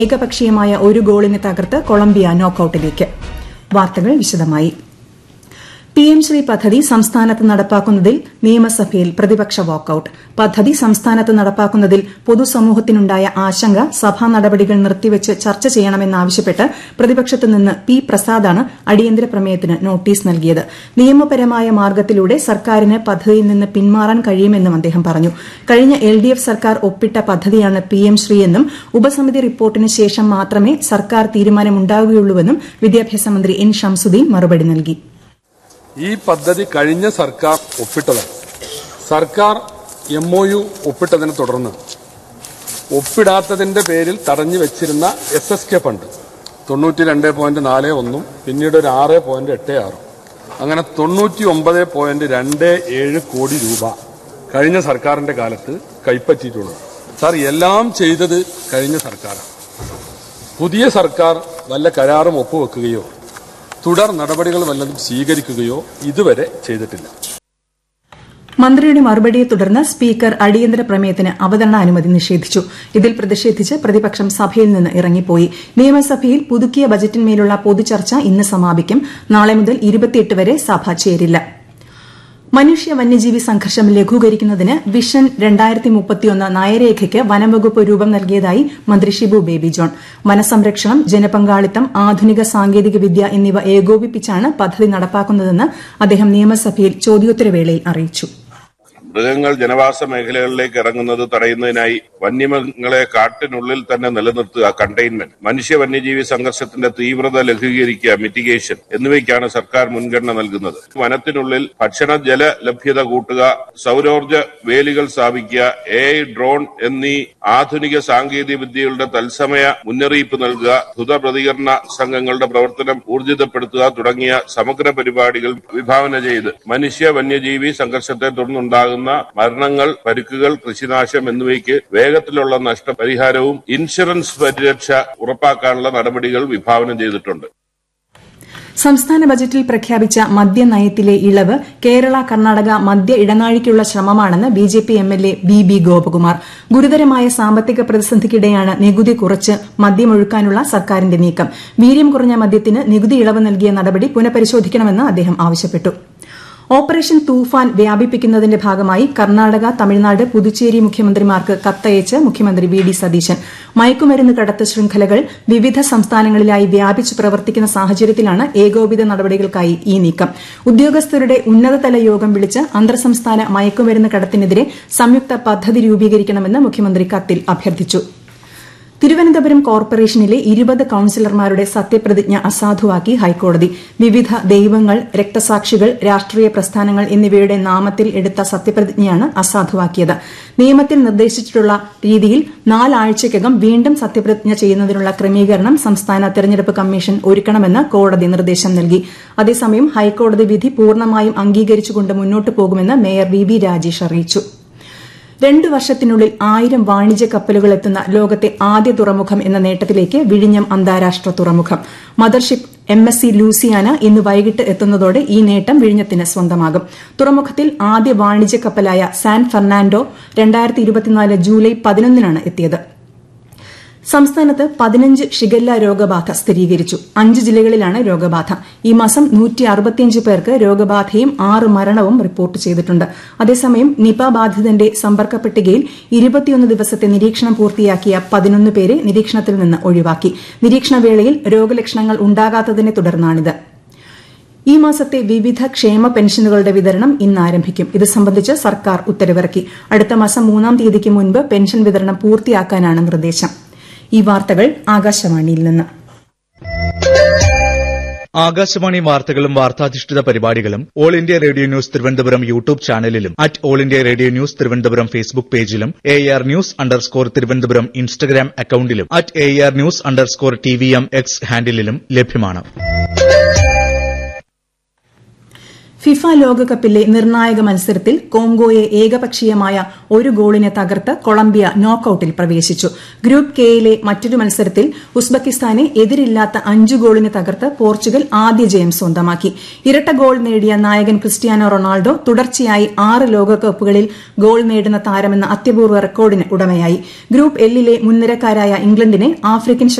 ഏകപക്ഷീയമായ ഒരു ഗോളിന് തകർത്ത് കൊളംബിയ നോക്കൌട്ടിലേക്ക് വാർത്തകൾ വിശദമായി പിഎം ശ്രീ പദ്ധതി സംസ്ഥാനത്ത് നടപ്പാക്കുന്നതിൽ നിയമസഭയിൽ പ്രതിപക്ഷ വാക്കൌട്ട് പദ്ധതി സംസ്ഥാനത്ത് നടപ്പാക്കുന്നതിൽ പൊതുസമൂഹത്തിനുണ്ടായ ആശങ്ക സഭാ നടപടികൾ നിർത്തിവച്ച് ചർച്ച ചെയ്യണമെന്നാവശ്യപ്പെട്ട് പ്രതിപക്ഷത്തു നിന്ന് പി പ്രസാദാണ് അടിയന്തര പ്രമേയത്തിന് നോട്ടീസ് നൽകിയത് നിയമപരമായ മാർഗ്ഗത്തിലൂടെ സർക്കാരിന് പദ്ധതിയിൽ നിന്ന് പിന്മാറാൻ കഴിയുമെന്നും അദ്ദേഹം പറഞ്ഞു കഴിഞ്ഞ എൽ ഡി എഫ് സർക്കാർ ഒപ്പിട്ട പദ്ധതിയാണ് പിഎം ശ്രീ എന്നും ഉപസമിതി റിപ്പോർട്ടിന് ശേഷം മാത്രമേ സർക്കാർ തീരുമാനമുണ്ടാകുകയുള്ളൂവെന്നും വിദ്യാഭ്യാസ മന്ത്രി എൻ ഷംസുദ്ദീൻ മറുപടി നൽകി ഈ പദ്ധതി കഴിഞ്ഞ സർക്കാർ ഒപ്പിട്ടതാണ് സർക്കാർ എം ഒ യു ഒപ്പിട്ടതിനെ തുടർന്ന് ഒപ്പിടാത്തതിന്റെ പേരിൽ തടഞ്ഞു വെച്ചിരുന്ന എസ് എസ് കെ ഫണ്ട് തൊണ്ണൂറ്റി രണ്ട് പോയിന്റ് നാല് ഒന്നും പിന്നീട് ഒരു ആറ് പോയിന്റ് എട്ട് ആറും അങ്ങനെ തൊണ്ണൂറ്റി ഒമ്പത് പോയിന്റ് രണ്ട് ഏഴ് കോടി രൂപ കഴിഞ്ഞ സർക്കാരിന്റെ കാലത്ത് കൈപ്പറ്റിയിട്ടുള്ളൂ സാർ എല്ലാം ചെയ്തത് കഴിഞ്ഞ സർക്കാരാണ് പുതിയ സർക്കാർ വല്ല കരാറും ഒപ്പുവെക്കുകയോ തുടർ നടപടികൾ വല്ലതും സ്വീകരിക്കുകയോ ഇതുവരെ ചെയ്തിട്ടില്ല മന്ത്രിയുടെ മറുപടിയെ തുടർന്ന് സ്പീക്കർ അടിയന്തര പ്രമേയത്തിന് അവതരണാനുമതി നിഷേധിച്ചു ഇതിൽ പ്രതിഷേധിച്ച് പ്രതിപക്ഷം സഭയിൽ നിന്ന് ഇറങ്ങിപ്പോയി നിയമസഭയിൽ പുതുക്കിയ ബജറ്റിന്മേലുള്ള പൊതുചർച്ച ഇന്ന് സമാപിക്കും നാളെ മുതൽ ഇരുപത്തിയെട്ട് വരെ സഭ ചേരില്ല മനുഷ്യ വന്യജീവി സംഘർഷം ലഘൂകരിക്കുന്നതിന് വിഷൻ രണ്ടായിരത്തി മുപ്പത്തിയൊന്ന് നയരേഖയ്ക്ക് വനംവകുപ്പ് രൂപം നൽകിയതായി മന്ത്രി ഷിബു ബേബി ജോൺ വനസംരക്ഷണം ജനപങ്കാളിത്തം ആധുനിക സാങ്കേതിക വിദ്യ എന്നിവ ഏകോപിപ്പിച്ചാണ് പദ്ധതി നടപ്പാക്കുന്നതെന്ന് അദ്ദേഹം നിയമസഭയിൽ ചോദ്യോത്തരവേളയിൽ അറിയിച്ചു മൃഗങ്ങൾ ജനവാസ മേഖലകളിലേക്ക് ഇറങ്ങുന്നത് തടയുന്നതിനായി വന്യമൃഗങ്ങളെ കാട്ടിനുള്ളിൽ തന്നെ നിലനിർത്തുക കണ്ടെയ്ൻമെന്റ് മനുഷ്യ വന്യജീവി സംഘർഷത്തിന്റെ തീവ്രത ലഘൂകരിക്കുക മിറ്റിഗേഷൻ എന്നിവയ്ക്കാണ് സർക്കാർ മുൻഗണന നൽകുന്നത് വനത്തിനുള്ളിൽ ഭക്ഷണ ജല ലഭ്യത കൂട്ടുക സൌരോർജ്ജ വേലികൾ സ്ഥാപിക്കുക എ ഡ്രോൺ എന്നീ ആധുനിക സാങ്കേതിക വിദ്യകളുടെ തത്സമയ മുന്നറിയിപ്പ് നൽകുക ദ്രുത പ്രതികരണ സംഘങ്ങളുടെ പ്രവർത്തനം ഊർജിതപ്പെടുത്തുക തുടങ്ങിയ സമഗ്ര പരിപാടികൾ വിഭാവന ചെയ്ത് മനുഷ്യ വന്യജീവി സംഘർഷത്തെ തുടർന്നുണ്ടാകുന്ന മരണങ്ങൾ പരിക്കുകൾ കൃഷിനാശം എന്നിവയ്ക്ക് വേഗത്തിലുള്ള നഷ്ടപരിഹാരവും ഇൻഷുറൻസ് പരിരക്ഷ ഉറപ്പാക്കാനുള്ള നടപടികൾ വിഭാവനം ചെയ്തിട്ടുണ്ട് സംസ്ഥാന ബജറ്റിൽ പ്രഖ്യാപിച്ച മദ്യനയത്തിലെ ഇളവ് കേരള കർണാടക മദ്യ ഇടനാഴിക്കുള്ള ശ്രമമാണെന്ന് BJP MLA B B Gopakumar ഗുരുതരമായ സാമ്പത്തിക പ്രതിസന്ധിക്കിടെയാണ് നികുതി കുറച്ച് മദ്യമൊഴുക്കാനുള്ള സർക്കാരിന്റെ നീക്കം വീര്യം കുറഞ്ഞ മദ്യത്തിന് നികുതി ഇളവ് നൽകിയ നടപടി പുനഃപരിശോധിക്കണമെന്ന് അദ്ദേഹം ആവശ്യപ്പെട്ടു ഓപ്പറേഷൻ തൂഫാൻ വ്യാപിപ്പിക്കുന്നതിന്റെ ഭാഗമായി കർണാടക തമിഴ്നാട് പുതുച്ചേരി മുഖ്യമന്ത്രിമാർക്ക് കത്തയച്ച് മുഖ്യമന്ത്രി വി ഡി സതീശൻ മയക്കുമരുന്ന് കടത്ത് ശൃംഖലകൾ വിവിധ സംസ്ഥാനങ്ങളിലായി വ്യാപിച്ചു പ്രവർത്തിക്കുന്ന സാഹചര്യത്തിലാണ് ഏകോപിത നടപടികൾക്കായി ഈ നീക്കം ഉദ്യോഗസ്ഥരുടെ ഉന്നതതല യോഗം വിളിച്ച് അന്തർ സംസ്ഥാന മയക്കുമരുന്ന് കടത്തിനെതിരെ സംയുക്ത പദ്ധതി രൂപീകരിക്കണമെന്ന് മുഖ്യമന്ത്രി കത്തിൽ അഭ്യർത്ഥിച്ചു തിരുവനന്തപുരം കോർപ്പറേഷനിലെ ഇരുപത് കൌൺസിലർമാരുടെ സത്യപ്രതിജ്ഞ അസാധുവാക്കി ഹൈക്കോടതി വിവിധ ദൈവങ്ങൾ രക്തസാക്ഷികൾ രാഷ്ട്രീയ പ്രസ്ഥാനങ്ങൾ എന്നിവയുടെ നാമത്തിൽ എടുത്ത സത്യപ്രതിജ്ഞയാണ് അസാധുവാക്കിയത് നിയമത്തിൽ നിർദ്ദേശിച്ചിട്ടുള്ള രീതിയിൽ നാലാഴ്ചയ്ക്കകം വീണ്ടും സത്യപ്രതിജ്ഞ ചെയ്യുന്നതിനുള്ള ക്രമീകരണം സംസ്ഥാന തെരഞ്ഞെടുപ്പ് കമ്മീഷൻ ഒരുക്കണമെന്ന് കോടതി നിർദ്ദേശം നൽകി അതേസമയം ഹൈക്കോടതി വിധി പൂർണ്ണമായും അംഗീകരിച്ചുകൊണ്ട് മുന്നോട്ടു പോകുമെന്ന് മേയർ വി വി രാജേഷ് അറിയിച്ചു രണ്ടു വർഷത്തിനുള്ളിൽ ആയിരം വാണിജ്യ കപ്പലുകൾ എത്തുന്ന ലോകത്തെ ആദ്യ തുറമുഖം എന്ന നേട്ടത്തിലേക്ക് വിഴിഞ്ഞം അന്താരാഷ്ട്ര തുറമുഖം mothership M S C Luciana ഇന്ന് വൈകിട്ട് എത്തുന്നതോടെ ഈ നേട്ടം വിഴിഞ്ഞത്തിന് സ്വന്തമാകും തുറമുഖത്തിൽ ആദ്യ വാണിജ്യ കപ്പലായ സാൻ ഫെർണാൻഡോ ജൂലൈ പതിനൊന്നിനാണ് എത്തിയത് സംസ്ഥാനത്ത് പതിനഞ്ച് ഷിഗല്ല രോഗബാധ സ്ഥിരീകരിച്ചു അഞ്ച് ജില്ലകളിലാണ് രോഗബാധ ഈ മാസം പേർക്ക് രോഗബാധയും ആറ് മരണവും റിപ്പോർട്ട് ചെയ്തിട്ടുണ്ട് അതേസമയം നിപ ബാധിതന്റെ സമ്പർക്ക പട്ടികയിൽ ഇരുപത്തിയൊന്ന് ദിവസത്തെ നിരീക്ഷണം പൂർത്തിയാക്കിയ പതിനൊന്ന് പേരെ നിരീക്ഷണത്തിൽ നിന്ന് ഒഴിവാക്കി നിരീക്ഷണവേളയിൽ രോഗലക്ഷണങ്ങൾ ഉണ്ടാകാത്തതിനെ തുടർന്നാണിത് ഈ മാസത്തെ വിവിധ ക്ഷേമ പെൻഷനുകളുടെ വിതരണം ഇന്ന് ആരംഭിക്കും ഇത് സംബന്ധിച്ച് സർക്കാർ ഉത്തരവിറക്കി അടുത്ത മാസം മൂന്നാം തീയതിക്ക് മുൻപ് പെൻഷൻ വിതരണം പൂർത്തിയാക്കാനാണ് നിർദ്ദേശം ഈ വാർത്തകൾ ആകാശവാണിയിൽ നിന്ന് ആകാശവാണി വാർത്തകളും വാർത്താധിഷ്ഠിത പരിപാടികളും All India Radio news Thiruvananthapuram YouTube ചാനലിലും at All India Radio news Thiruvananthapuram Facebook പേജിലും A R news underscore Thiruvananthapuram Instagram അക്കൌണ്ടിലും at A R news underscore T V M X ഹാൻഡിലും ലഭ്യമാണ് ഫിഫ ലോകകപ്പിലെ നിർണായക മത്സരത്തിൽ കോങ്കോയെ ഏകപക്ഷീയമായ ഒരു ഗോളിന് തകർത്ത് കൊളംബിയ നോക്കൌട്ടിൽ പ്രവേശിച്ചു ഗ്രൂപ്പ് കെയിലെ മറ്റൊരു മത്സരത്തിൽ ഉസ്ബെക്കിസ്ഥാനെ എതിരില്ലാത്ത അഞ്ച് ഗോളിന് തകർത്ത് പോർച്ചുഗൽ ആദ്യ ജയം സ്വന്തമാക്കി ഇരട്ട ഗോൾ നേടിയ നായകൻ ക്രിസ്ത്യാനോ റൊണാൾഡോ തുടർച്ചയായി ആറ് ലോകകപ്പുകളിൽ ഗോൾ നേടുന്ന താരമെന്ന അത്യപൂർവ്വ റെക്കോർഡിന് ഉടമയായി ഗ്രൂപ്പ് എല്ലിലെ മുൻനിരക്കാരായ ഇംഗ്ലണ്ടിനെ ആഫ്രിക്കൻ